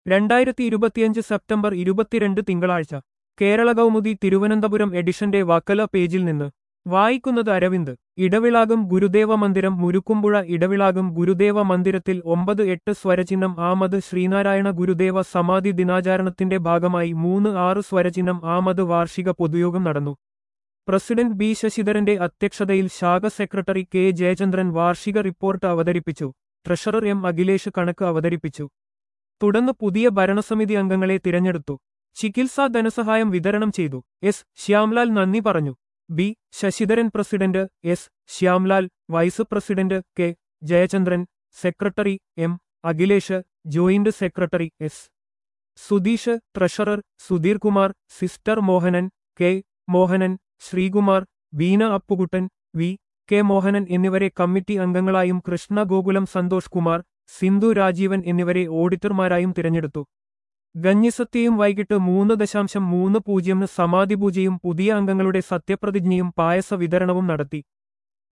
രണ്ടായിരത്തി ഇരുപത്തിയഞ്ച് സെപ്റ്റംബർ ഇരുപത്തിരണ്ട് തിങ്കളാഴ്ച കേരള കൗമുദി തിരുവനന്തപുരം എഡിഷന്റെ വക്കല പേജിൽ നിന്ന് വായിക്കുന്നത് അരവിന്ദ് ഇടവിളാകും ഗുരുദേവ മന്ദിരം മുരുക്കുമ്പുഴ ഇടവിളാകും ഗുരുദേവ മന്ദിരത്തിൽ ഒമ്പത് എട്ട് സ്വരചിഹ്നം ആമത് ശ്രീനാരായണ ഗുരുദേവ സമാധി ദിനാചരണത്തിന്റെ ഭാഗമായി മൂന്ന് ആറ് സ്വരചിഹ്നം ആമത് വാർഷിക പൊതുയോഗം നടന്നു പ്രസിഡന്റ് ബി ശശിധരന്റെ അധ്യക്ഷതയിൽ ശാഖ സെക്രട്ടറി കെ ജയചന്ദ്രൻ വാർഷിക റിപ്പോർട്ട് അവതരിപ്പിച്ചു ട്രഷറർ എം അഖിലേഷ് കണക്ക് അവതരിപ്പിച്ചു തുടർന്ന് പുതിയ ഭരണസമിതി അംഗങ്ങളെ തിരഞ്ഞെടുത്തു ചികിത്സാ ധനസഹായം വിതരണം ചെയ്തു എസ് ശ്യാംലാൽ നന്ദി പറഞ്ഞു B Sasidharan president S Shyamlal vice president K Jayachandran secretary M Akhilesh joint secretary S Sudheesh treasurer Sudheer Kumar sister Mohanan K Mohanan Sreekumar Beena Appukuttan V K Mohanan എന്നിവരെ കമ്മിറ്റി അംഗങ്ങളായും കൃഷ്ണ ഗോകുലം സന്തോഷ് കുമാർ സിന്ധു രാജീവൻ എന്നിവരെ ഓഡിറ്റർമാരായും തിരഞ്ഞെടുത്തു ഗഞ്ഞിസത്യയും വൈകിട്ട് മൂന്ന് ദശാംശം മൂന്ന് പൂജ്യം സമാധി പൂജയും പുതിയ അംഗങ്ങളുടെ സത്യപ്രതിജ്ഞയും പായസ വിതരണവും നടത്തി